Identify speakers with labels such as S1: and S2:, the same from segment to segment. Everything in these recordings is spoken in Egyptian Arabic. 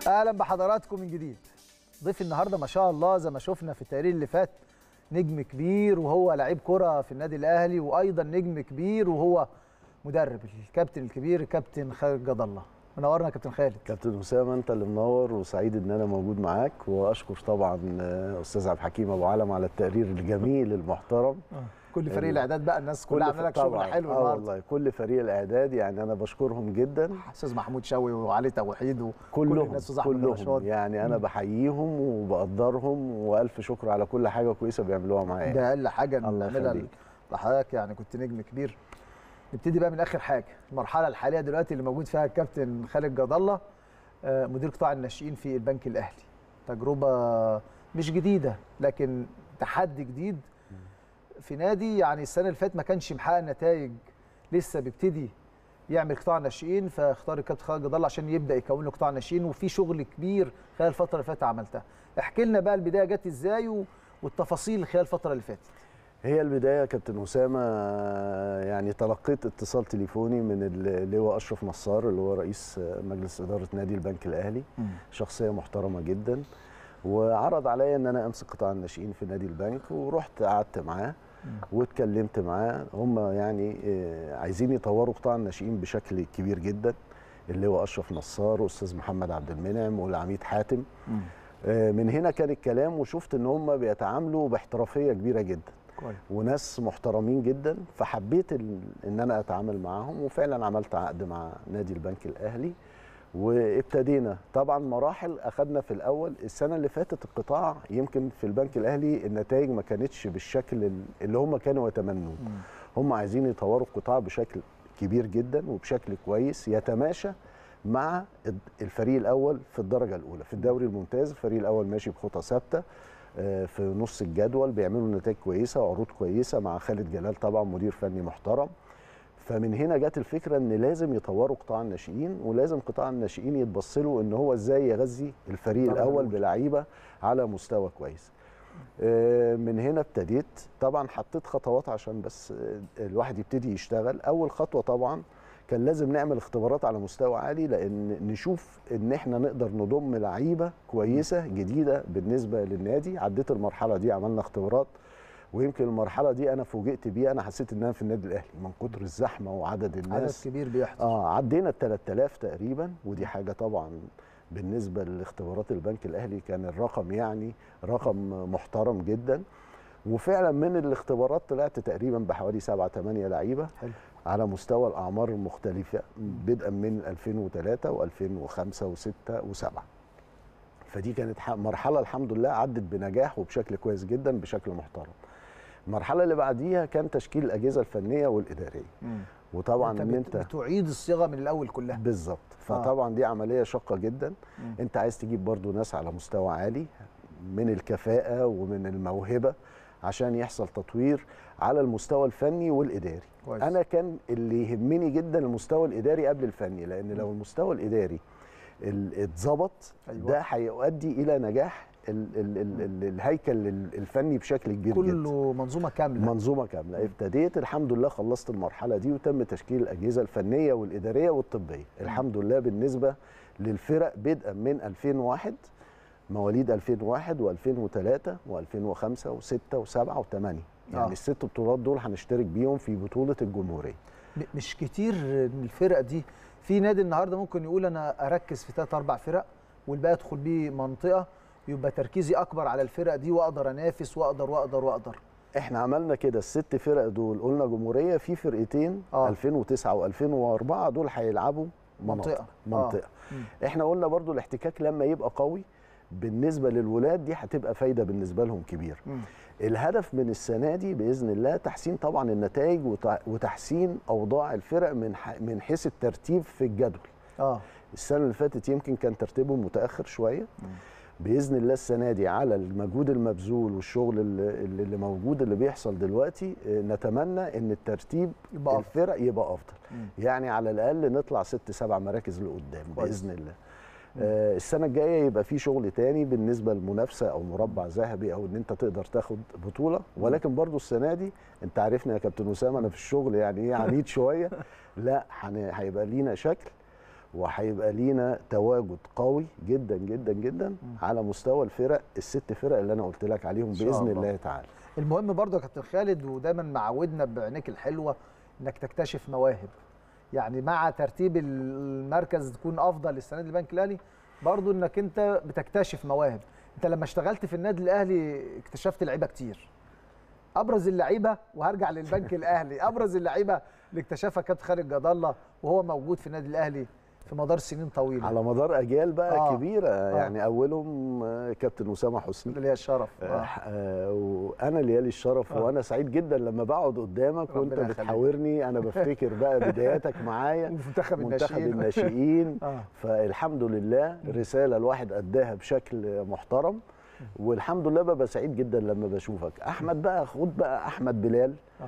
S1: اهلا بحضراتكم من جديد ضيف النهارده ما شاء الله زي ما شفنا في التقرير اللي فات نجم كبير وهو لعيب كره في النادي الاهلي وايضا نجم كبير وهو مدرب الكابتن الكبير كابتن خالد جد الله منورنا يا كابتن خالد
S2: كابتن اسامه انت اللي منور وسعيد ان انا موجود معاك واشكر طبعا استاذ عبد الحكيم ابو علم على التقرير الجميل المحترم
S1: كل فريق الاعداد بقى الناس كلها عامله لك شغل حلو
S2: اه والله كل فريق الاعداد يعني انا بشكرهم جدا
S1: استاذ محمود شوقي وعلي توحيد وكل
S2: كلهم
S1: الناس
S2: كلهم
S1: رشاد.
S2: يعني انا بحييهم وبقدرهم والف شكر على كل حاجه كويسه بيعملوها معايا
S1: ده اقل حاجه
S2: الله
S1: نعملها
S2: يخليك.
S1: لحضرتك يعني كنت نجم كبير نبتدي بقى من اخر حاجه المرحله الحاليه دلوقتي اللي موجود فيها الكابتن خالد جد الله آه، مدير قطاع الناشئين في البنك الاهلي تجربه مش جديده لكن تحدي جديد في نادي يعني السنه اللي فاتت ما كانش محقق نتائج لسه بيبتدي يعمل قطاع ناشئين فاختار الكابتن خالد جد الله عشان يبدا يكون له قطاع ناشئين وفي شغل كبير خلال الفتره اللي فاتت عملتها احكي لنا بقى البدايه جت ازاي و- والتفاصيل خلال الفتره اللي فاتت
S2: هي البدايه يا كابتن اسامه يعني تلقيت اتصال تليفوني من اللواء اشرف نصار اللي هو رئيس مجلس اداره نادي البنك الاهلي شخصيه محترمه جدا وعرض عليا ان انا امسك قطاع الناشئين في نادي البنك ورحت قعدت معاه واتكلمت معاه هم يعني آه، عايزين يطوروا قطاع الناشئين بشكل كبير جدا اللي هو اشرف نصار واستاذ محمد عبد المنعم والعميد حاتم آه، من هنا كان الكلام وشفت ان هم بيتعاملوا باحترافيه كبيره جدا
S1: كويس
S2: وناس محترمين جدا فحبيت ال- ان انا اتعامل معاهم وفعلا عملت عقد مع نادي البنك الاهلي وابتدينا طبعا مراحل اخذنا في الاول السنه اللي فاتت القطاع يمكن في البنك الاهلي النتائج ما كانتش بالشكل ال- اللي هم كانوا يتمنوه هم عايزين يطوروا القطاع بشكل كبير جدا وبشكل كويس يتماشى مع الد- الفريق الاول في الدرجه الاولى في الدوري الممتاز الفريق الاول ماشي بخطى ثابته آه، في نص الجدول بيعملوا نتائج كويسه وعروض كويسه مع خالد جلال طبعا مدير فني محترم فمن هنا جت الفكره ان لازم يطوروا قطاع الناشئين ولازم قطاع الناشئين يتبص له ان هو ازاي يغذي الفريق
S1: طبعاً.
S2: الاول بلعيبه على مستوى كويس آه، من هنا ابتديت طبعا حطيت خطوات عشان بس آه، الواحد يبتدي يشتغل اول خطوه طبعا كان لازم نعمل اختبارات على مستوى عالي لان نشوف ان احنا نقدر نضم لعيبه كويسه جديده بالنسبه للنادي عديت المرحله دي عملنا اختبارات ويمكن المرحله دي انا فوجئت بيها انا حسيت ان انا في النادي الاهلي من كتر الزحمه وعدد
S1: عدد
S2: الناس
S1: كبير بيحضر
S2: اه عدينا ال 3000 تقريبا ودي حاجه طبعا بالنسبه لاختبارات البنك الاهلي كان الرقم يعني رقم محترم جدا وفعلا من الاختبارات طلعت تقريبا بحوالي 7 8 لعيبه
S1: حلو.
S2: على مستوى الاعمار المختلفه بدءا من 2003 و2005 و6 و7 فدي كانت ح- مرحله الحمد لله عدت بنجاح وبشكل كويس جدا بشكل محترم المرحله اللي بعديها كان تشكيل الاجهزه الفنيه والاداريه وطبعا
S1: انت,
S2: ان
S1: بت...
S2: انت
S1: بتعيد الصيغه من الاول كلها
S2: بالظبط فطبعا دي عمليه شاقه جدا
S1: مم.
S2: انت عايز تجيب برضو ناس على مستوى عالي من الكفاءه ومن الموهبه عشان يحصل تطوير على المستوى الفني والاداري
S1: كويس.
S2: انا كان اللي يهمني جدا المستوى الاداري قبل الفني لان لو المستوى الاداري ال- اتظبط
S1: أيوة.
S2: ده هيؤدي الى نجاح ال ال ال ال الهيكل ال- الفني بشكل كبير جدا
S1: كله منظومه كامله
S2: منظومه كامله ابتديت الحمد لله خلصت المرحله دي وتم تشكيل الاجهزه الفنيه والاداريه والطبيه الحمد لله بالنسبه للفرق بدءا من 2001 مواليد 2001 و2003 و2005 و6 و7 و8 يعني
S1: آه.
S2: الست بطولات دول هنشترك بيهم في بطوله الجمهوريه
S1: م- مش كتير من الفرق دي في نادي النهارده ممكن يقول انا اركز في ثلاث اربع فرق والباقي ادخل بيه منطقه يبقى تركيزي اكبر على الفرق دي واقدر انافس واقدر واقدر واقدر
S2: احنا عملنا كده الست فرق دول قلنا جمهوريه في فرقتين
S1: آه.
S2: آه. 2009 و2004 دول هيلعبوا
S1: منطقة.
S2: منطقه منطقه
S1: مم.
S2: احنا قلنا برضو الاحتكاك لما يبقى قوي بالنسبه للولاد دي هتبقى فايده بالنسبه لهم كبيره
S1: مم.
S2: الهدف من السنه دي باذن الله تحسين طبعا النتائج وتع- وتحسين اوضاع الفرق من ح- من حيث الترتيب في الجدول
S1: اه
S2: السنه اللي فاتت يمكن كان ترتيبهم متاخر شويه باذن الله السنه دي على المجهود المبذول والشغل اللي, اللي موجود اللي بيحصل دلوقتي آه، نتمنى ان الترتيب
S1: يبقى أفضل.
S2: الفرق يبقى افضل
S1: مم.
S2: يعني على الاقل نطلع ست سبع مراكز لقدام
S1: كويس.
S2: باذن الله آه السنه الجايه يبقى في شغل تاني بالنسبه للمنافسه او مربع ذهبي او ان انت تقدر تاخد بطوله ولكن برضو السنه دي انت عارفني يا كابتن اسامه انا في الشغل يعني ايه عنيد شويه لا هن- هيبقى لينا شكل وهيبقى لينا تواجد قوي جدا جدا جدا على مستوى الفرق الست فرق اللي انا قلت لك عليهم
S1: إن شاء
S2: باذن
S1: الله.
S2: الله تعالى
S1: المهم برضه يا كابتن خالد ودايما معودنا بعينيك الحلوه انك تكتشف مواهب يعني مع ترتيب المركز تكون افضل السنه دي البنك الاهلي برضه انك انت بتكتشف مواهب انت لما اشتغلت في النادي الاهلي اكتشفت لعيبه كتير ابرز اللعيبه وهرجع للبنك الاهلي ابرز اللعيبه اللي اكتشفها كابتن خالد جد الله وهو موجود في النادي الاهلي في مدار سنين طويله
S2: على مدار اجيال بقى
S1: آه.
S2: آه. كبيره آه. يعني اولهم آه، كابتن اسامه حسني
S1: اللي هي الشرف
S2: آه.
S1: آه.
S2: آه وانا ليالي الشرف
S1: آه.
S2: آه. وانا سعيد جدا لما بقعد قدامك وانت
S1: ربنا يخليك.
S2: بتحاورني انا بفتكر بقى بداياتك معايا
S1: وفي منتخب
S2: منتخب
S1: الناشئين
S2: الناشئين
S1: آه.
S2: فالحمد لله رساله الواحد اداها بشكل محترم والحمد لله ببقى سعيد جدا لما بشوفك احمد بقى خد بقى احمد بلال
S1: آه.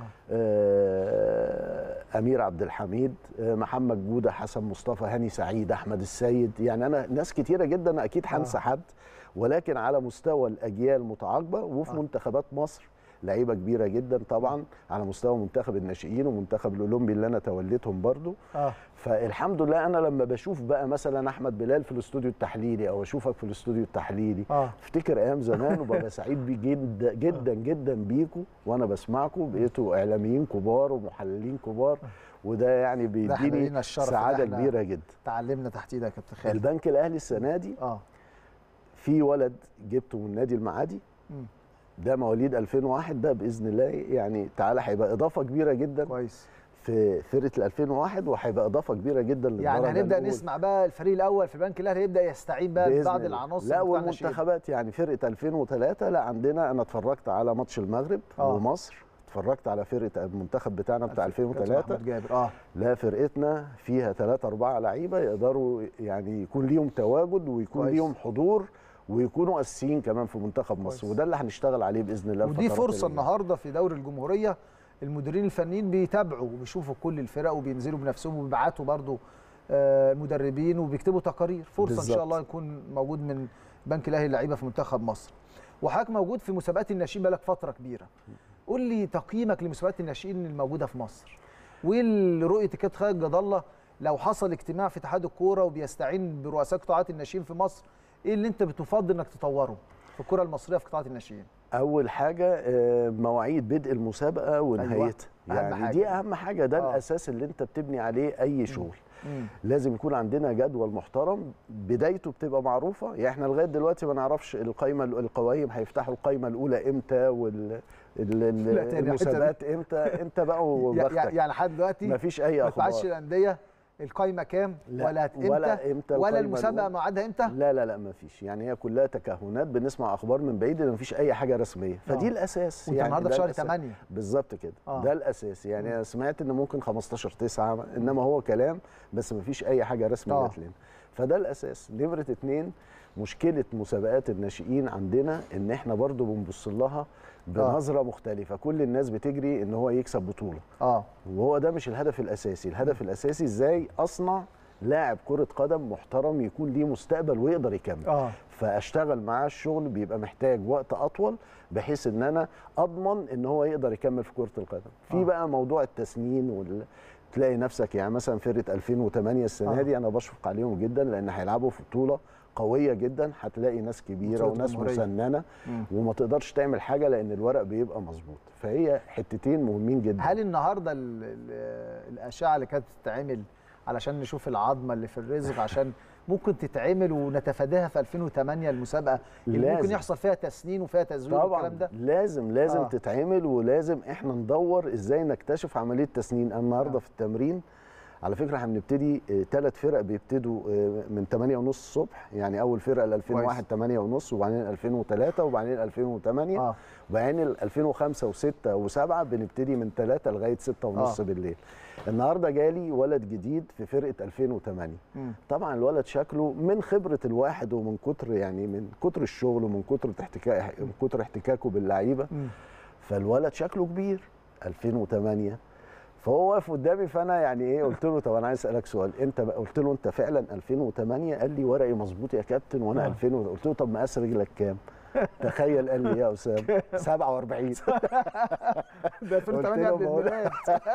S2: آه امير عبد الحميد آه محمد جوده حسن مصطفى هاني سعيد احمد السيد يعني انا ناس كتيره جدا اكيد هنسى
S1: آه.
S2: حد ولكن على مستوى الاجيال متعاقبه وفي
S1: آه.
S2: منتخبات مصر لعيبه كبيره جدا طبعا على مستوى منتخب الناشئين ومنتخب الاولمبي اللي انا توليتهم برضو
S1: اه
S2: فالحمد لله انا لما بشوف بقى مثلا احمد بلال في الاستوديو التحليلي او اشوفك في الاستوديو التحليلي
S1: اه
S2: افتكر ايام زمان وببقى سعيد بيه جدا جدا جدا بيكوا وانا بسمعكم بقيتوا اعلاميين كبار ومحللين كبار وده يعني
S1: ده احنا
S2: بيديني
S1: لينا الشرف إن
S2: سعاده
S1: إحنا
S2: كبيره جدا
S1: تعلمنا تحت ايدك يا كابتن خالد
S2: البنك الاهلي السنه دي
S1: اه
S2: في ولد جبته من نادي المعادي
S1: مم.
S2: ده مواليد 2001 ده باذن الله يعني تعالى هيبقى اضافه كبيره جدا
S1: كويس
S2: في فرقه ال 2001 وهيبقى اضافه كبيره جدا
S1: يعني
S2: للدرجة
S1: هنبدا
S2: الأولى.
S1: نسمع بقى الفريق الاول في البنك الاهلي يبدا يستعين بقى
S2: بإذن
S1: ببعض
S2: الله.
S1: العناصر
S2: لا
S1: بتوع الناشئين.
S2: والمنتخبات يعني فرقه 2003 لا عندنا انا اتفرجت على ماتش المغرب
S1: آه.
S2: ومصر اتفرجت على فرقه المنتخب بتاعنا بتاع
S1: كابتن
S2: 2003
S1: محمد جابر اه
S2: لا فرقتنا فيها ثلاثة أربعة لعيبة يقدروا يعني يكون ليهم تواجد ويكون
S1: كويس.
S2: ليهم حضور ويكونوا أساسيين كمان في منتخب مصر
S1: كويس.
S2: وده اللي هنشتغل عليه بإذن الله
S1: ودي
S2: الفترات
S1: فرصه
S2: اللي جاية.
S1: النهارده في دوري الجمهوريه المديرين الفنيين بيتابعوا وبيشوفوا كل الفرق وبينزلوا بنفسهم وبيبعتوا برضو آه، مدربين وبيكتبوا تقارير فرصه ان
S2: بالظبط.
S1: شاء الله يكون موجود من بنك الاهلي لعيبه في منتخب مصر وحضرتك موجود في مسابقات الناشئين بقالك فتره كبيره قول لي تقييمك لمسابقات الناشئين الموجوده في مصر ورؤيه الكابتن خالد جد الله لو حصل اجتماع في اتحاد الكوره وبيستعين برؤساء قطاعات الناشئين في مصر ايه اللي انت بتفضل انك تطوره في الكره المصريه في قطاعات الناشئين
S2: أول حاجة آه، مواعيد بدء المسابقة ونهايتها
S1: أهم
S2: يعني
S1: حاجة.
S2: دي أهم حاجة ده
S1: آه.
S2: الأساس اللي أنت بتبني عليه أي شغل
S1: مم.
S2: لازم يكون عندنا جدول محترم بدايته بتبقى معروفه يعني احنا لغايه دلوقتي ما نعرفش القايمه القوائم هيفتحوا القايمه الاولى امتى وال ال- ال-
S1: لا تاني،
S2: المسابقات امتى انت بقى
S1: يع-
S2: وبختك
S1: يعني لحد دلوقتي
S2: ما فيش اي
S1: ما تعرفش
S2: اخبار
S1: الانديه القايمه كام
S2: لا،
S1: ولا امتى
S2: ولا إمتى
S1: ولا
S2: القايمة
S1: المسابقه
S2: الأولى.
S1: ميعادها امتى
S2: لا لا لا ما فيش يعني هي كلها تكهنات بنسمع اخبار من بعيد ان ما فيش اي حاجه رسميه فدي
S1: آه.
S2: الاساس
S1: وانت
S2: يعني
S1: النهارده
S2: ده
S1: في شهر
S2: الأساس.
S1: 8
S2: بالظبط كده
S1: آه.
S2: آه. ده الاساس يعني انا سمعت ان ممكن 15 9 انما هو كلام بس ما فيش اي حاجه رسميه
S1: آه.
S2: جات لنا فده الاساس نمره اتنين مشكله مسابقات الناشئين عندنا ان احنا برضو بنبص لها بنظره مختلفه كل الناس بتجري ان هو يكسب بطوله
S1: اه
S2: وهو ده مش الهدف الاساسي الهدف الاساسي ازاي اصنع لاعب كره قدم محترم يكون ليه مستقبل ويقدر يكمل
S1: اه
S2: فاشتغل معاه الشغل بيبقى محتاج وقت اطول بحيث ان انا اضمن ان هو يقدر يكمل في كره القدم في
S1: آه.
S2: بقى موضوع التسنين وال... تلاقي نفسك يعني مثلا فرقه 2008 السنه
S1: آه.
S2: دي انا بشفق عليهم جدا لان هيلعبوا في بطوله قويه جدا هتلاقي ناس كبيره
S1: بطولة
S2: وناس
S1: جمهورية.
S2: مسننه
S1: مم.
S2: وما تقدرش تعمل حاجه لان الورق بيبقى مظبوط فهي حتتين مهمين جدا
S1: هل النهارده ال- ال- الاشعه اللي كانت بتتعمل علشان نشوف العظمه اللي في الرزق عشان ممكن تتعمل ونتفاداها في 2008 المسابقه اللي ممكن
S2: لازم.
S1: يحصل فيها تسنين وفيها تزوير
S2: طبعا
S1: والكلام ده
S2: لازم لازم
S1: آه.
S2: آه. تتعمل ولازم احنا ندور ازاي نكتشف عمليه تسنين أنا النهارده
S1: آه.
S2: آه. في التمرين على فكره احنا بنبتدي ثلاث فرق بيبتدوا آه، من 8 ونص الصبح يعني اول فرقه ال 2001 8 ونص وبعدين 2003 وبعدين 2008
S1: اه
S2: وبعدين ال 2005 و6 و7 بنبتدي من 3 لغايه 6 ونص
S1: آه.
S2: آه. بالليل النهارده جالي ولد جديد في فرقه 2008
S1: مم.
S2: طبعا الولد شكله من خبره الواحد ومن كتر يعني من كتر الشغل ومن كتر احتكاك من كتر احتكاكه باللعيبه
S1: مم.
S2: فالولد شكله كبير 2008 فهو واقف قدامي فانا يعني ايه قلت له طب انا عايز اسالك سؤال انت بقى قلت له انت فعلا 2008 قال لي ورقي مظبوط يا كابتن وانا
S1: آه.
S2: آه. 2000 قلت له طب مقاس رجلك كام تخيل قال لي إيه يا اسامه 47
S1: ده 2008 قبل
S2: بقول-
S1: الميلاد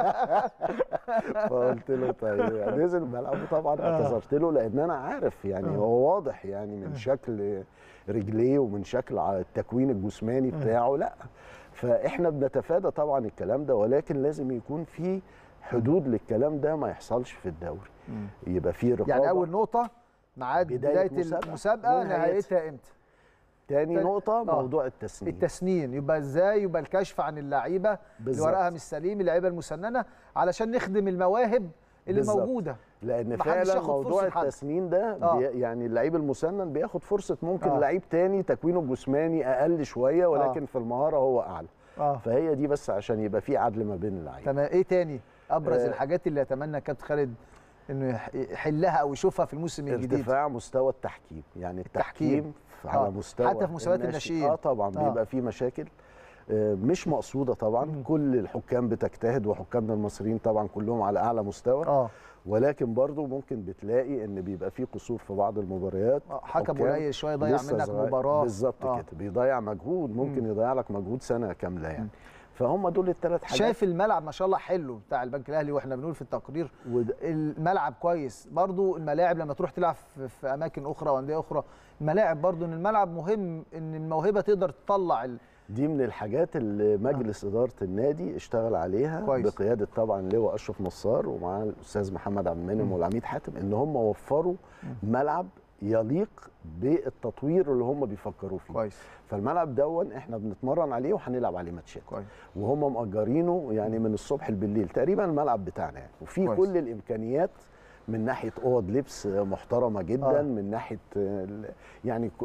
S2: فقلت له طيب نزل الملعب طبعا اعتذرت له لان انا عارف يعني هو واضح يعني من شكل رجليه ومن شكل ع- التكوين الجسماني بتاعه لا فاحنا بنتفادى طبعا الكلام ده ولكن لازم يكون في حدود للكلام ده ما يحصلش في الدوري يبقى في رقابه
S1: يعني اول نقطه ميعاد
S2: بداية
S1: بدايه
S2: مسابقة
S1: المسابقه
S2: ونهايتها.
S1: نهايتها امتى
S2: تاني
S1: تاني-
S2: نقطه
S1: آه.
S2: موضوع التسنين
S1: التسنين يبقى ازاي يبقى الكشف عن اللعيبه اللي
S2: بالظبط.
S1: ورقها مش سليم اللعيبه المسننه علشان نخدم المواهب اللي
S2: بالظبط.
S1: موجوده
S2: لان
S1: محدش
S2: فعلا
S1: ياخد
S2: موضوع
S1: فرصة حد.
S2: التسنين ده
S1: آه.
S2: بي يعني اللعيب المسنن بياخد فرصه ممكن
S1: آه.
S2: لعيب تاني تكوينه الجسماني اقل شويه ولكن في المهاره هو اعلى
S1: اه
S2: فهي دي بس عشان يبقى في عدل ما بين اللعيبه
S1: تمام ايه تاني ابرز
S2: آه.
S1: الحاجات اللي يتمنى كابتن خالد انه يح- يحلها او يشوفها في الموسم الجديد
S2: ارتفاع مستوى التحكيم يعني
S1: التحكيم.
S2: التحكيم على
S1: آه.
S2: مستوى
S1: حتى في مسابقات
S2: الناشئ-
S1: الناشئين.
S2: اه طبعا
S1: آه.
S2: بيبقى في مشاكل آه، مش مقصوده طبعا
S1: مم.
S2: كل الحكام بتجتهد وحكامنا المصريين طبعا كلهم على اعلى مستوى
S1: اه
S2: ولكن برضو ممكن بتلاقي ان بيبقى في قصور في بعض المباريات
S1: آه، حكم
S2: حكام
S1: قليل شويه يضيع
S2: لسه
S1: منك
S2: صغير.
S1: مباراه
S2: بالظبط
S1: آه.
S2: كده بيضيع مجهود ممكن
S1: مم.
S2: يضيع لك مجهود سنه كامله
S1: مم.
S2: يعني فهم دول الثلاث حاجات
S1: شايف الملعب ما شاء الله حلو بتاع البنك الاهلي واحنا بنقول في التقرير
S2: وده
S1: الملعب كويس برضو الملاعب لما تروح تلعب في, في اماكن اخرى وانديه اخرى الملاعب برضو ان الملعب مهم ان الموهبه تقدر تطلع ال...
S2: دي من الحاجات اللي مجلس اداره النادي اشتغل عليها
S1: كويس.
S2: بقياده طبعا لواء اشرف نصار ومعاه الاستاذ محمد عبد المنعم والعميد حاتم ان هم وفروا ملعب يليق بالتطوير اللي هم بيفكروا فيه
S1: كويس
S2: فالملعب دون احنا بنتمرن عليه وهنلعب عليه ماتشات
S1: كويس
S2: وهم مأجرينه يعني من الصبح بالليل تقريبا الملعب بتاعنا يعني وفي
S1: كويس.
S2: كل الامكانيات من ناحيه اوض لبس محترمه جدا
S1: آه.
S2: آه. من ناحيه ال- يعني ك-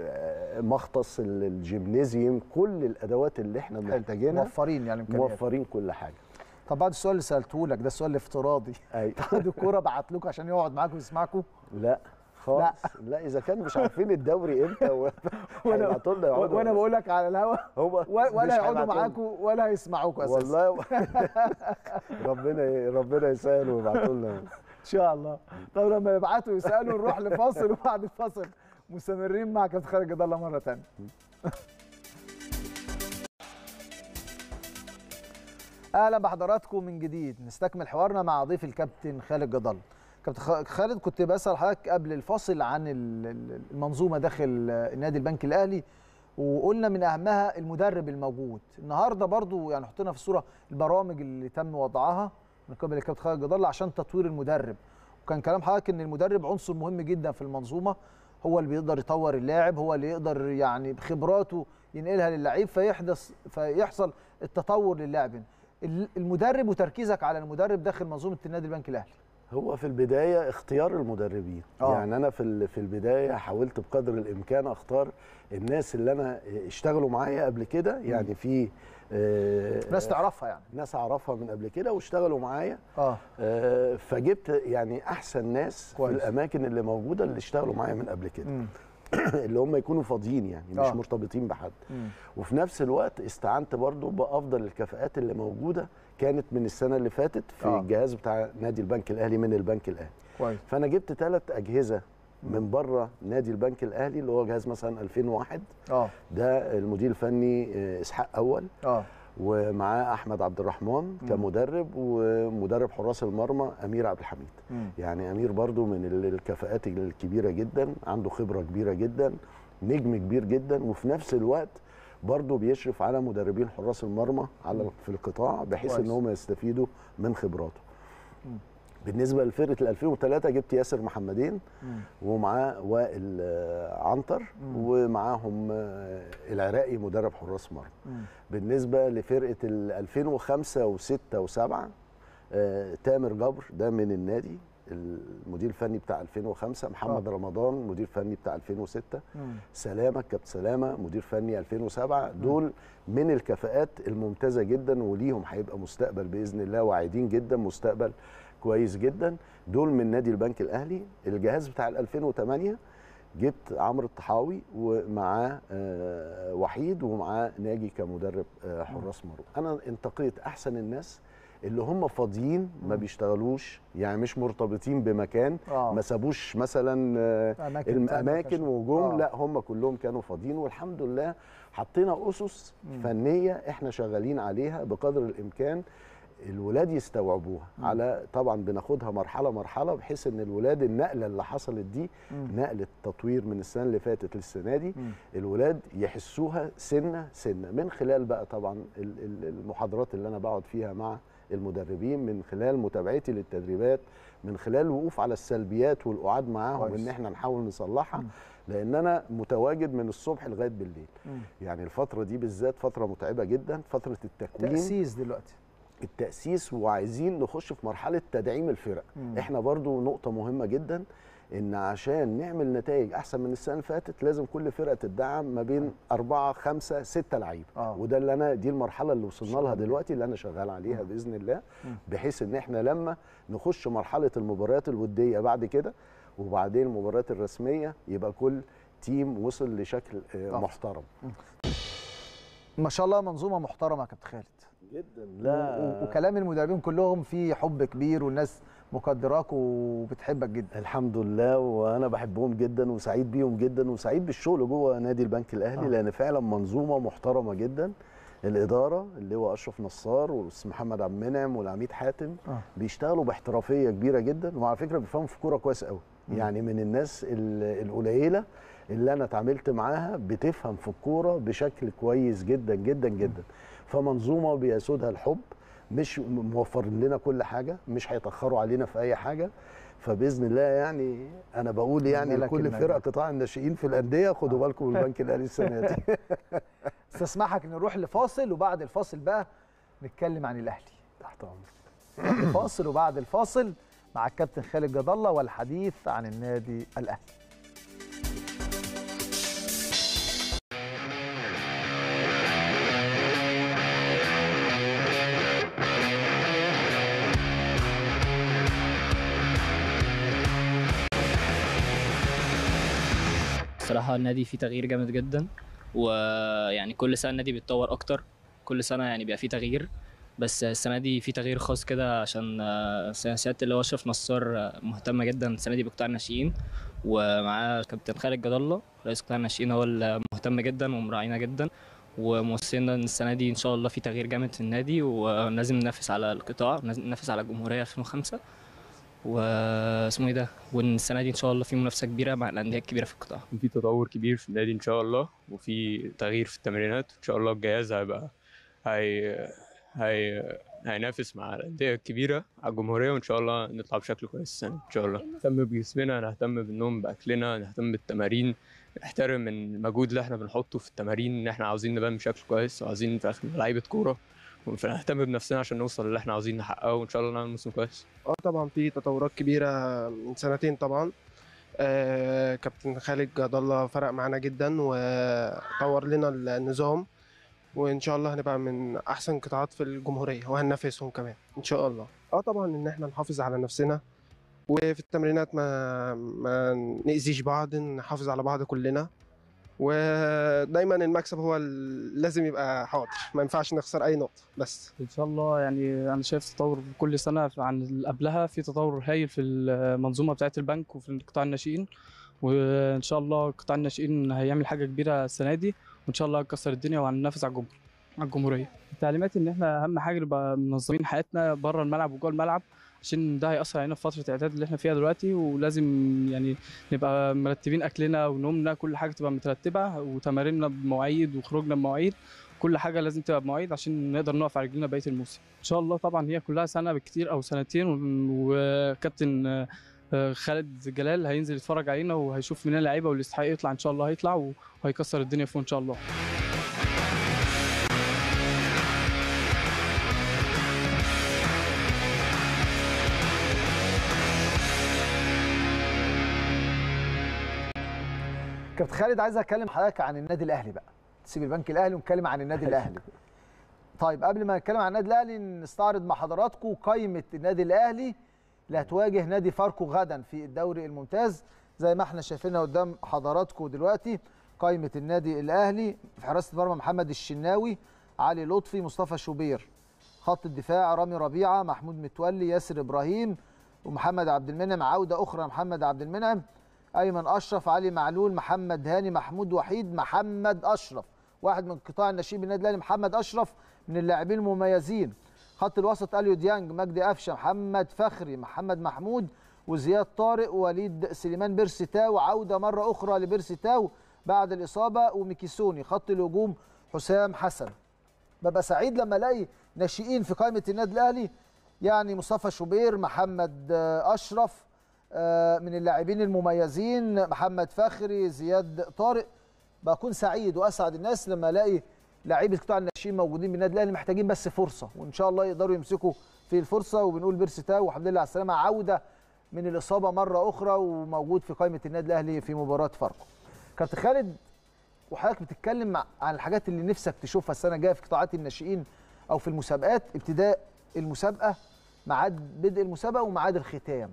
S2: آه، مختص ال- الجيمنازيوم كل الادوات اللي احنا محتاجينها
S1: موفرين يعني امكانيات
S2: موفرين كل حاجه
S1: طب بعد السؤال اللي سالته لك ده السؤال الافتراضي
S2: أي.
S1: اتحاد الكوره بعت لكم عشان يقعد معاكم ويسمعكم
S2: لا خالص لا. لا اذا كان مش عارفين الدوري امتى و...
S1: وانا
S2: هيبعتوا لنا يقعدوا-
S1: وانا بقول لك على الهوا
S2: هو
S1: و- ولا
S2: مش
S1: يقعدوا
S2: هيبعتوا لنا.
S1: معاكم ولا هيسمعوكم اساسا
S2: والله ربنا ربنا يسهل ويبعتوا لنا
S1: ان شاء الله طب لما يبعتوا يسالوا نروح لفاصل وبعد الفاصل مستمرين مع كابتن خالد جد الله مره ثانيه اهلا بحضراتكم من جديد نستكمل حوارنا مع ضيف الكابتن خالد جد الله كابتن خ- خالد كنت بسال حضرتك قبل الفاصل عن ال- ال- المنظومه داخل نادي البنك الاهلي وقلنا من اهمها المدرب الموجود النهارده برضو يعني حطينا في الصوره البرامج اللي تم وضعها من قبل الكابتن خالد جد الله عشان تطوير المدرب وكان كلام حضرتك ان المدرب عنصر مهم جدا في المنظومه هو اللي بيقدر يطور اللاعب هو اللي يقدر يعني بخبراته ينقلها للعيب فيحدث فيحصل التطور للاعب ال- المدرب وتركيزك على المدرب داخل منظومه النادي البنك الاهلي
S2: هو في البدايه اختيار المدربين
S1: آه.
S2: أوه. يعني انا في ال- في البدايه حاولت بقدر الامكان اختار الناس اللي انا اشتغلوا معايا قبل كده يعني في آه،
S1: ناس تعرفها يعني
S2: ناس اعرفها من قبل كده واشتغلوا معايا
S1: اه
S2: آه، فجبت يعني احسن ناس
S1: كويس.
S2: في الاماكن اللي موجوده اللي اشتغلوا معايا من قبل كده
S1: مم.
S2: اللي هم يكونوا فاضيين يعني مش
S1: آه.
S2: مرتبطين بحد
S1: مم.
S2: وفي نفس الوقت استعنت برضو بافضل الكفاءات اللي موجوده كانت من السنه اللي فاتت في
S1: آه.
S2: آه. الجهاز بتاع نادي البنك الاهلي من البنك الاهلي
S1: كويس
S2: فانا جبت ثلاث اجهزه من بره نادي البنك الاهلي اللي هو جهاز مثلا 2001
S1: اه
S2: ده المدير الفني آه، اسحاق اول
S1: اه
S2: ومعاه احمد عبد الرحمن كمدرب ومدرب حراس المرمى امير عبد الحميد
S1: مم.
S2: يعني امير برضو من ال- الكفاءات الكبيره جدا عنده خبره كبيره جدا نجم كبير جدا وفي نفس الوقت برضو بيشرف على مدربين حراس المرمى على في القطاع بحيث
S1: كويس.
S2: ان هم يستفيدوا من خبراته
S1: مم.
S2: بالنسبه لفرقه ال 2003 جبت ياسر محمدين
S1: مم.
S2: ومعاه وائل آه، عنتر
S1: مم.
S2: ومعاهم آه، العراقي مدرب حراس مرمى
S1: مم.
S2: بالنسبه لفرقه ال 2005 و6 و7 آه، تامر جبر ده من النادي المدير الفني بتاع 2005 محمد
S1: آه.
S2: رمضان مدير فني بتاع 2006
S1: مم.
S2: سلامه كابتن سلامه مدير فني 2007 دول من الكفاءات الممتازه جدا وليهم هيبقى مستقبل باذن الله واعدين جدا مستقبل كويس جدا دول من نادي البنك الاهلي الجهاز بتاع ال 2008 جبت عمرو الطحاوي ومعاه آه، وحيد ومعاه ناجي كمدرب آه، حراس مرمى انا انتقيت احسن الناس اللي هم فاضيين ما بيشتغلوش يعني مش مرتبطين بمكان
S1: اه
S2: ما سابوش مثلا آه،
S1: اماكن تانية
S2: الاماكن
S1: كشف.
S2: وجم
S1: آه.
S2: لا هم كلهم كانوا فاضيين والحمد لله حطينا اسس
S1: مم.
S2: فنيه احنا شغالين عليها بقدر الامكان الولاد يستوعبوها
S1: مم.
S2: على طبعا بناخدها مرحله مرحله بحيث ان الولاد النقله اللي حصلت دي
S1: مم.
S2: نقله تطوير من السنه اللي فاتت للسنه دي
S1: مم.
S2: الولاد يحسوها سنه سنه من خلال بقى طبعا ال- ال- المحاضرات اللي انا بقعد فيها مع المدربين من خلال متابعتي للتدريبات من خلال الوقوف على السلبيات والقعاد معاهم
S1: كويس.
S2: وان احنا نحاول نصلحها
S1: مم.
S2: لان انا متواجد من الصبح لغايه بالليل
S1: مم.
S2: يعني الفتره دي بالذات فتره متعبه جدا فتره التكوين
S1: تاسيس دلوقتي
S2: التاسيس وعايزين نخش في مرحله تدعيم الفرق
S1: مم.
S2: احنا برضو نقطه مهمه جدا ان عشان نعمل نتائج احسن من السنه اللي فاتت لازم كل فرقه تدعم ما بين أربعة خمسة ستة لعيبه
S1: اه
S2: وده اللي انا دي المرحله اللي وصلنا
S1: شاء
S2: لها
S1: الله.
S2: دلوقتي اللي انا شغال عليها
S1: مم.
S2: باذن الله
S1: مم.
S2: بحيث ان احنا لما نخش مرحله المباريات الوديه بعد كده وبعدين المباريات الرسميه يبقى كل تيم وصل لشكل آه،
S1: طبعا.
S2: محترم
S1: ما شاء الله منظومه محترمه يا كابتن خالد
S2: جدا
S1: و- و- وكلام المدربين كلهم فيه حب كبير والناس مقدراك وبتحبك جدا
S2: الحمد لله وانا بحبهم جدا وسعيد بيهم جدا وسعيد بالشغل جوه نادي البنك الاهلي
S1: آه.
S2: آه. لان فعلا منظومه محترمه جدا الاداره اللي هو اشرف نصار والاستاذ محمد عبد المنعم والعميد حاتم
S1: آه.
S2: بيشتغلوا باحترافيه كبيره جدا وعلى فكره بيفهموا في الكوره كويس قوي
S1: مم.
S2: يعني من الناس ال- القليله اللي انا اتعاملت معاها بتفهم في الكوره بشكل كويس جدا جدا جدا فمنظومه بيسودها الحب مش موفرين لنا كل حاجه مش هيتاخروا علينا في اي حاجه فباذن الله يعني انا بقول يعني
S1: لك
S2: لكل
S1: النجاح.
S2: فرق قطاع الناشئين في الانديه خدوا بالكم من البنك الاهلي السنه دي
S1: استسمحك نروح لفاصل وبعد الفاصل بقى نتكلم عن الاهلي
S2: تحت امرك
S1: فاصل وبعد الفاصل مع الكابتن خالد جد الله والحديث عن النادي الاهلي
S3: الصراحة النادي فيه تغيير جامد جدا ويعني كل سنة النادي بيتطور أكتر كل سنة يعني بيبقى فيه تغيير بس السنة دي في تغيير خاص كده عشان آه، سيادة اللي هو أشرف نصار آه، مهتمة جدا السنة دي بقطاع الناشئين ومعاه كابتن خالد جد الله رئيس قطاع الناشئين هو اللي مهتم جدا ومراعينا جدا وموصينا ان السنه دي ان شاء الله في تغيير جامد في النادي ولازم ننافس على القطاع لازم ننافس على الجمهوريه 2005 واسمه ايه ده وان السنه دي ان شاء الله في منافسه كبيره مع الانديه الكبيره في القطاع
S4: في تطور كبير في النادي ان شاء الله وفي تغيير في التمرينات ان شاء الله الجهاز هيبقى هي هي هينافس مع الانديه الكبيره على الجمهوريه وان شاء الله نطلع بشكل كويس السنه ان شاء الله نهتم بجسمنا نهتم بالنوم باكلنا نهتم بالتمارين نحترم المجهود اللي احنا بنحطه في التمارين ان احنا عاوزين نبان بشكل كويس وعاوزين في الاخر لعيبه كوره فنهتم بنفسنا عشان نوصل اللي احنا عاوزين نحققه وان شاء الله نعمل موسم كويس
S5: اه طبعا في تطورات كبيرة من سنتين طبعا آه كابتن خالد جد الله فرق معانا جدا وطور لنا النظام وان شاء الله هنبقى من احسن قطاعات في الجمهورية وهننافسهم كمان ان شاء الله اه طبعا ان احنا نحافظ على نفسنا وفي التمرينات ما ما نأذيش بعض نحافظ على بعض كلنا ودايما المكسب هو ال- لازم يبقى حاضر ما ينفعش نخسر اي نقطة بس
S6: ان شاء الله يعني انا شايف تطور كل سنه عن اللي قبلها في تطور هايل في المنظومه بتاعه البنك وفي قطاع الناشئين وان شاء الله قطاع الناشئين هيعمل حاجه كبيره السنه دي وان شاء الله هنكسر الدنيا وهننافس على الجمهور على الجمهوريه التعليمات ان احنا اهم حاجه نبقى منظمين حياتنا بره الملعب وجوه الملعب عشان ده هيأثر علينا في فتره الاعداد اللي احنا فيها دلوقتي ولازم يعني نبقى مرتبين اكلنا ونومنا كل حاجه تبقى مترتبه وتماريننا بمواعيد وخروجنا بمواعيد كل حاجه لازم تبقى بمواعيد عشان نقدر نقف على رجلنا بقيه الموسم ان شاء الله طبعا هي كلها سنه بالكتير او سنتين و- وكابتن آه، آه، خالد جلال هينزل يتفرج علينا وهيشوف مننا لعيبه واللي يستحق يطلع ان شاء الله هيطلع وهيكسر الدنيا فوق ان شاء الله
S1: كابتن خالد عايز اتكلم حضرتك عن النادي الاهلي بقى تسيب البنك الاهلي ونتكلم عن النادي الاهلي طيب قبل ما نتكلم عن النادي الاهلي نستعرض مع حضراتكم قائمه النادي الاهلي اللي هتواجه نادي فاركو غدا في الدوري الممتاز زي ما احنا شايفينها قدام حضراتكم دلوقتي قائمه النادي الاهلي في حراسه المرمى محمد الشناوي علي لطفي مصطفى شوبير خط الدفاع رامي ربيعه محمود متولي ياسر ابراهيم ومحمد عبد المنعم عوده اخرى محمد عبد المنعم ايمن اشرف علي معلول محمد هاني محمود وحيد محمد اشرف واحد من قطاع الناشئين بالنادي الاهلي محمد اشرف من اللاعبين المميزين خط الوسط اليو ديانج مجدي قفشه محمد فخري محمد محمود وزياد طارق ووليد سليمان بيرسي تاو عوده مره اخرى لبيرسي تاو بعد الاصابه وميكيسوني خط الهجوم حسام حسن ببقى سعيد لما الاقي ناشئين في قائمه النادي الاهلي يعني مصطفى شوبير محمد آه، اشرف آه، من اللاعبين المميزين محمد فخري زياد طارق بكون سعيد واسعد الناس لما الاقي لعيبه قطاع الناشئين موجودين بالنادي الاهلي محتاجين بس فرصه وان شاء الله يقدروا يمسكوا في الفرصه وبنقول بيرسي تاو والحمد لله على السلامه عوده من الاصابه مره اخرى وموجود في قائمه النادي الاهلي في مباراه فاركو كابتن خالد وحضرتك بتتكلم مع- عن الحاجات اللي نفسك تشوفها السنه الجايه في قطاعات الناشئين او في المسابقات ابتداء المسابقه ميعاد بدء المسابقه وميعاد الختام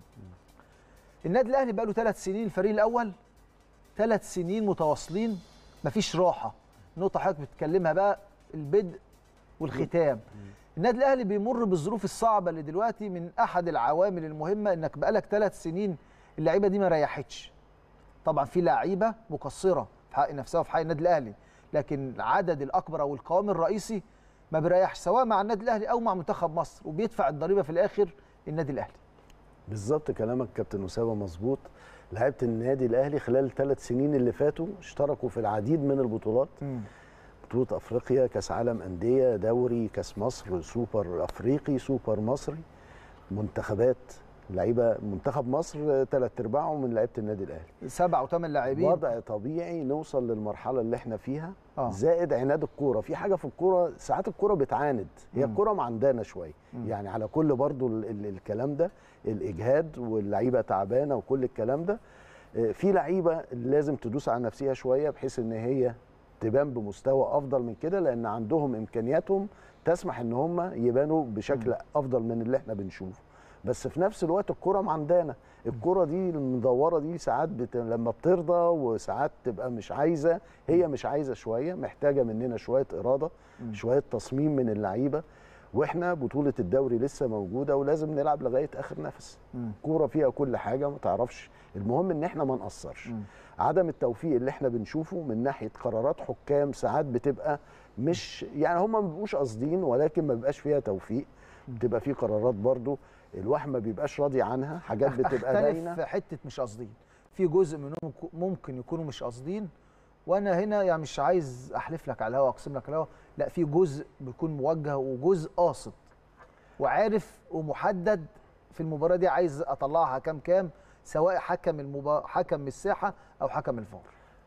S1: النادي الاهلي بقى له ثلاث سنين الفريق الاول ثلاث سنين متواصلين مفيش راحه نقطه حضرتك بتتكلمها بقى البدء والختام النادي الاهلي بيمر بالظروف الصعبه اللي دلوقتي من احد العوامل المهمه انك بقالك ثلاث سنين اللعيبه دي ما ريحتش طبعا في لعيبه مقصره في حق نفسها وفي حق النادي الاهلي لكن العدد الاكبر او القوام الرئيسي ما بيريحش سواء مع النادي الاهلي او مع منتخب مصر وبيدفع الضريبه في الاخر النادي الاهلي
S2: بالظبط كلامك كابتن اسامه مظبوط لعيبه النادي الاهلي خلال الثلاث سنين اللي فاتوا اشتركوا في العديد من البطولات بطوله افريقيا كاس عالم انديه دوري كاس مصر سوبر افريقي سوبر مصري منتخبات لعيبه منتخب مصر ثلاث ارباعه من لعيبه النادي الاهلي
S1: سبع وثمان لاعبين
S2: وضع طبيعي نوصل للمرحله اللي احنا فيها
S1: آه.
S2: زائد عناد الكوره في حاجه في الكوره ساعات الكوره بتعاند هي
S1: مم.
S2: الكوره معندانه شويه
S1: مم.
S2: يعني على كل برضو ال ال الكلام ده الاجهاد واللعيبه تعبانه وكل الكلام ده آه، في لعيبه لازم تدوس على نفسها شويه بحيث ان هي تبان بمستوى افضل من كده لان عندهم امكانياتهم تسمح ان هم يبانوا بشكل افضل من اللي احنا بنشوفه بس في نفس الوقت الكره معندانه الكره دي المدوره دي ساعات بت... لما بترضى وساعات تبقى مش عايزه هي مش عايزه شويه محتاجه مننا شويه اراده
S1: مم.
S2: شويه تصميم من اللعيبه واحنا بطوله الدوري لسه موجوده ولازم نلعب لغايه اخر نفس
S1: مم.
S2: كوره فيها كل حاجه ما تعرفش المهم ان احنا ما نقصرش
S1: مم.
S2: عدم التوفيق اللي احنا بنشوفه من ناحيه قرارات حكام ساعات بتبقى مش يعني هم ما بيبقوش قاصدين ولكن ما بيبقاش فيها توفيق بتبقى في قرارات برضو الواحد ما بيبقاش راضي عنها حاجات بتبقى
S1: اختلف
S2: باينه
S1: في حته مش قاصدين في جزء منهم يكو- ممكن يكونوا مش قاصدين وانا هنا يعني مش عايز احلف لك على الهوا اقسم لك على الهوا لا في جزء بيكون موجه وجزء قاصد وعارف ومحدد في المباراه دي عايز اطلعها كام كام سواء حكم المبا... حكم الساحه او حكم الفار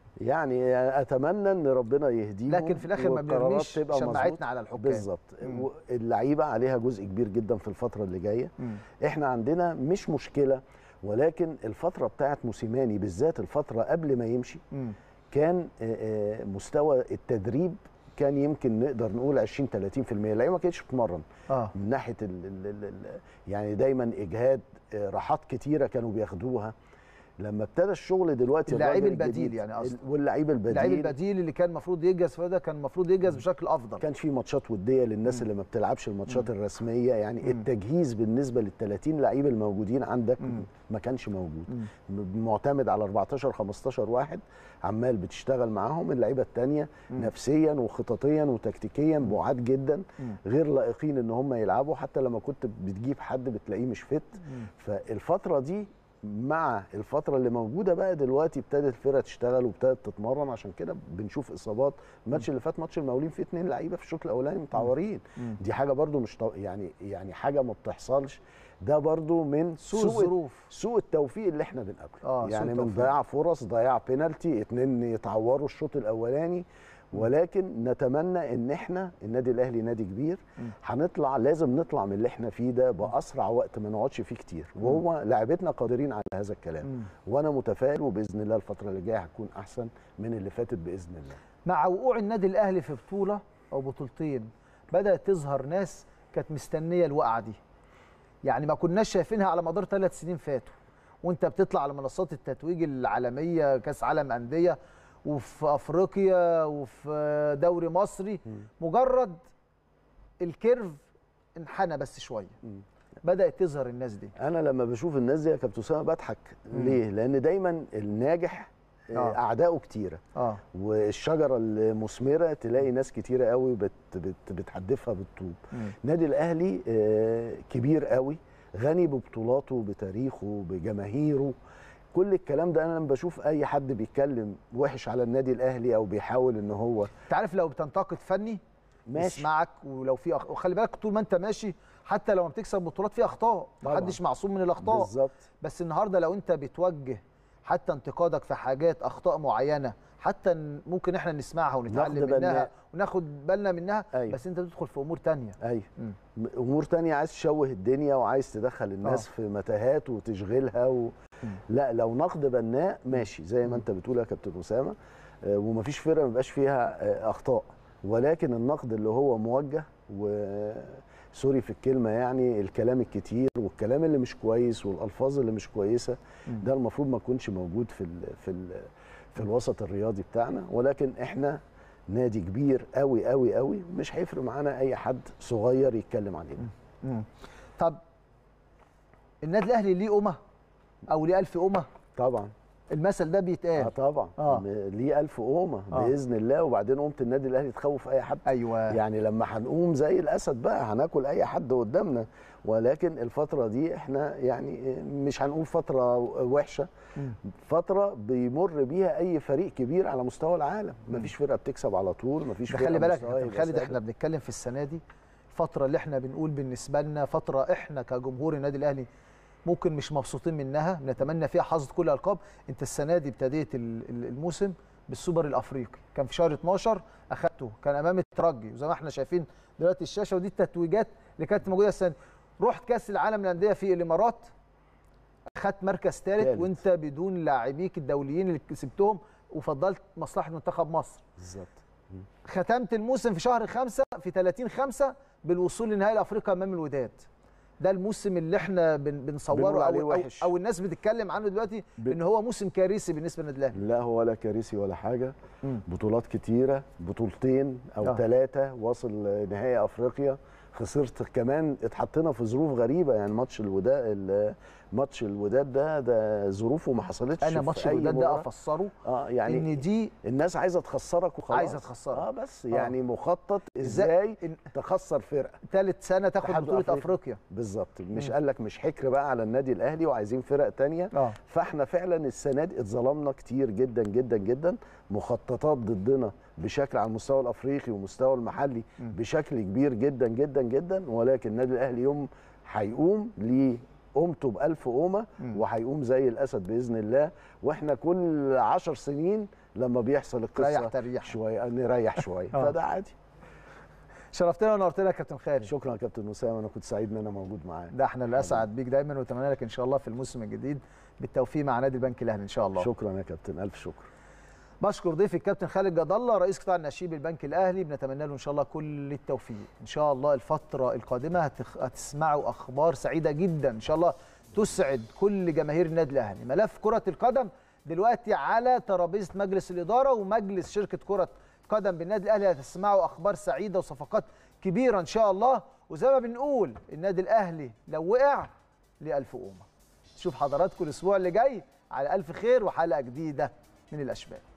S2: يعني اتمنى ان ربنا يهديهم
S1: لكن في الاخر ما
S2: والقرارات
S1: بيرميش
S2: تبقى
S1: شماعتنا
S2: مظبوطة.
S1: على الحكام
S2: بالظبط
S1: مم.
S2: و- اللعيبه عليها جزء كبير جدا في الفتره اللي جايه
S1: مم.
S2: احنا عندنا مش مشكله ولكن الفتره بتاعت موسيماني بالذات الفتره قبل ما يمشي
S1: مم.
S2: كان آه، آه، مستوى التدريب كان يمكن نقدر نقول 20 30% اللعيبه ما كانتش بتتمرن
S1: اه
S2: من ناحيه ال ال ال ال يعني دايما اجهاد آه، راحات كتيره كانوا بياخدوها لما ابتدى الشغل دلوقتي
S1: اللعيب
S2: الراجل
S1: البديل
S2: الجديد،
S1: يعني قصدك.
S2: واللعيب البديل
S1: اللعيب البديل اللي كان المفروض يجهز في ده كان المفروض يجهز بشكل افضل
S2: كانش في ماتشات وديه للناس
S1: مم.
S2: اللي ما بتلعبش الماتشات الرسميه يعني
S1: مم.
S2: التجهيز بالنسبه لل 30 لعيب الموجودين عندك
S1: مم.
S2: ما كانش موجود
S1: مم.
S2: معتمد على 14 15 واحد عمال بتشتغل معاهم اللعيبه الثانيه
S1: مم.
S2: نفسيا وخططيا وتكتيكيا بعاد جدا
S1: مم.
S2: غير لائقين ان هم يلعبوا حتى لما كنت بتجيب حد بتلاقيه مش فت
S1: مم.
S2: فالفتره دي مع الفتره اللي موجوده بقى دلوقتي ابتدت الفرقه تشتغل وابتدت تتمرن عشان كده بنشوف اصابات الماتش اللي فات ماتش المقاولين فيه اتنين لعيبه في الشوط الاولاني متعورين
S1: مم.
S2: دي حاجه برضو مش طو... يعني يعني حاجه ما بتحصلش ده برضو من
S1: سوء الظروف
S2: سوء التوفيق اللي احنا بنقابله
S1: آه، سوء
S2: يعني من
S1: التوفيق.
S2: ضياع فرص ضياع بينالتي اتنين يتعوروا الشوط الاولاني ولكن نتمنى ان احنا النادي الاهلي نادي كبير
S1: مم.
S2: هنطلع لازم نطلع من اللي احنا فيه ده باسرع وقت ما نقعدش فيه كتير وهو لاعبتنا قادرين على هذا الكلام
S1: مم.
S2: وانا متفائل وباذن الله الفتره اللي جايه هتكون احسن من اللي فاتت باذن الله
S1: مع وقوع النادي الاهلي في بطوله او بطولتين بدات تظهر ناس كانت مستنيه الوقعه دي يعني ما كناش شايفينها على مدار ثلاث سنين فاتوا وانت بتطلع على منصات التتويج العالميه كاس عالم انديه وفي افريقيا وفي دوري مصري مجرد الكيرف انحنى بس شويه
S2: مم.
S1: بدات تظهر الناس دي
S2: انا لما بشوف الناس دي يا كابتن اسامه بضحك
S1: مم.
S2: ليه لان دايما الناجح آه،
S1: آه.
S2: اعدائه كتيره
S1: اه
S2: والشجره المثمره تلاقي ناس كتيره قوي بت بت بتحدفها بالطوب
S1: مم.
S2: نادي الاهلي آه، كبير قوي غني ببطولاته بتاريخه بجماهيره كل الكلام ده انا لما بشوف اي حد بيتكلم وحش على النادي الاهلي او بيحاول ان هو
S1: انت عارف لو بتنتقد فني
S2: ماشي
S1: يسمعك ولو في أخ... وخلي بالك طول ما انت ماشي حتى لو ما بتكسب بطولات في اخطاء
S2: طبعاً.
S1: محدش معصوم من الاخطاء
S2: بالظبط
S1: بس النهارده لو انت بتوجه حتى انتقادك في حاجات اخطاء معينه حتى ن- ممكن احنا نسمعها ونتعلم
S2: ناخد بالنا.
S1: منها وناخد بالنا منها
S2: أيوة.
S1: بس انت بتدخل في امور تانية
S2: ايوه
S1: مم.
S2: امور تانية عايز تشوه الدنيا وعايز تدخل الناس
S1: آه.
S2: في متاهات وتشغلها و...
S1: مم.
S2: لا لو نقد بناء ماشي زي ما انت بتقول يا كابتن اسامه آه، ومفيش فرقه ما بيبقاش فيها آه، اخطاء ولكن النقد اللي هو موجه و سوري في الكلمه يعني الكلام الكتير والكلام اللي مش كويس والالفاظ اللي مش كويسه
S1: مم.
S2: ده المفروض ما يكونش موجود في ال في ال في الوسط الرياضي بتاعنا ولكن احنا نادي كبير قوي قوي قوي مش هيفرق معانا اي حد صغير يتكلم علينا
S1: مم. طب النادي الاهلي ليه امه او ليه ألف امه
S2: طبعا
S1: المثل ده
S2: اه
S1: بيتقال
S2: طبعا
S1: آه.
S2: م- ليه ألف قومه
S1: آه.
S2: باذن الله وبعدين قومه النادي الاهلي تخوف اي حد
S1: ايوه
S2: يعني لما هنقوم زي الاسد بقى هناكل اي حد قدامنا ولكن الفتره دي احنا يعني مش هنقول فتره وحشه
S1: مم.
S2: فتره بيمر بيها اي فريق كبير على مستوى العالم
S1: مم.
S2: مفيش فرقه بتكسب على طول مفيش
S1: ده
S2: فرقه
S1: خلي بالك يا
S2: مستواها
S1: كابتن
S2: يبقى
S1: خالد
S2: ثابت.
S1: احنا بنتكلم في السنه دي الفتره اللي احنا بنقول بالنسبه لنا فتره احنا كجمهور النادي الاهلي ممكن مش مبسوطين منها بنتمنى فيها حظ كل الالقاب انت السنه دي ابتديت ال- ال- الموسم بالسوبر الافريقي كان في شهر 12 اخدته كان امام الترجي وزي ما احنا شايفين دلوقتي الشاشه ودي التتويجات اللي كانت موجوده السنه دي رحت كاس العالم للانديه في الامارات اخدت مركز ثالث
S2: تالت.
S1: وانت بدون لاعبيك الدوليين اللي كسبتهم وفضلت مصلحه منتخب مصر
S2: بالظبط
S1: ختمت الموسم في شهر خمسة في 30 خمسة بالوصول لنهائي افريقيا امام الوداد ده الموسم اللي احنا بن بنصوره
S2: بنقول عليه
S1: أو, أو,
S2: وحش.
S1: او الناس بتتكلم عنه دلوقتي
S2: ب-
S1: ان هو موسم كارثي بالنسبه للنادي الاهلي
S2: لا هو ولا كارثي ولا حاجه
S1: مم.
S2: بطولات كتيره بطولتين او
S1: آه.
S2: ثلاثه واصل نهائي افريقيا خسرت كمان اتحطينا في ظروف غريبه يعني ماتش الوداد ال- ماتش الوداد ده ده ظروفه ما حصلتش
S1: انا
S2: في
S1: ماتش
S2: أي
S1: الوداد ده
S2: مباراة.
S1: افسره
S2: اه يعني
S1: ان دي
S2: الناس عايزه تخسرك وخلاص
S1: عايزة تخسرك.
S2: اه بس
S1: آه.
S2: يعني مخطط ازاي
S1: إن
S2: تخسر فرقه
S1: ثالث سنه تاخد
S2: اتحاد
S1: بطوله
S2: أفريقيا.
S1: افريقيا
S2: بالظبط مش
S1: مم.
S2: قال لك مش حكر بقى على النادي الاهلي وعايزين فرق تانية
S1: اه
S2: فاحنا فعلا السنه دي اتظلمنا كتير جدا جدا جدا مخططات ضدنا بشكل على المستوى الافريقي والمستوى المحلي
S1: مم.
S2: بشكل كبير جدا جدا جدا ولكن النادي الاهلي يوم هيقوم ليه قومته بألف قومة
S1: مم.
S2: وهيقوم زي الأسد بإذن الله وإحنا كل عشر سنين لما بيحصل
S1: ريح
S2: القصة
S1: تريح
S2: شوية نريح شوية
S1: آه.
S2: فده عادي
S1: شرفتنا ونورتنا يا كابتن خالد
S2: شكرا يا كابتن أسامة أنا كنت سعيد إن أنا موجود معاك
S1: ده احنا اللي اسعد بيك دايما ونتمنى لك ان شاء الله في الموسم الجديد بالتوفيق مع نادي البنك الاهلي ان شاء الله
S2: شكرا يا كابتن ألف شكر
S1: بشكر ضيفي الكابتن خالد جد الله رئيس قطاع الناشئين بالبنك الاهلي بنتمنى له ان شاء الله كل التوفيق ان شاء الله الفتره القادمه هتخ... هتسمعوا اخبار سعيده جدا ان شاء الله تسعد كل جماهير النادي الاهلي ملف كره القدم دلوقتي على ترابيزه مجلس الاداره ومجلس شركه كره قدم بالنادي الاهلي هتسمعوا اخبار سعيده وصفقات كبيره ان شاء الله وزي ما بنقول النادي الاهلي لو وقع ليه الف قومه نشوف حضراتكم الاسبوع اللي جاي على الف خير وحلقه جديده من الاشبال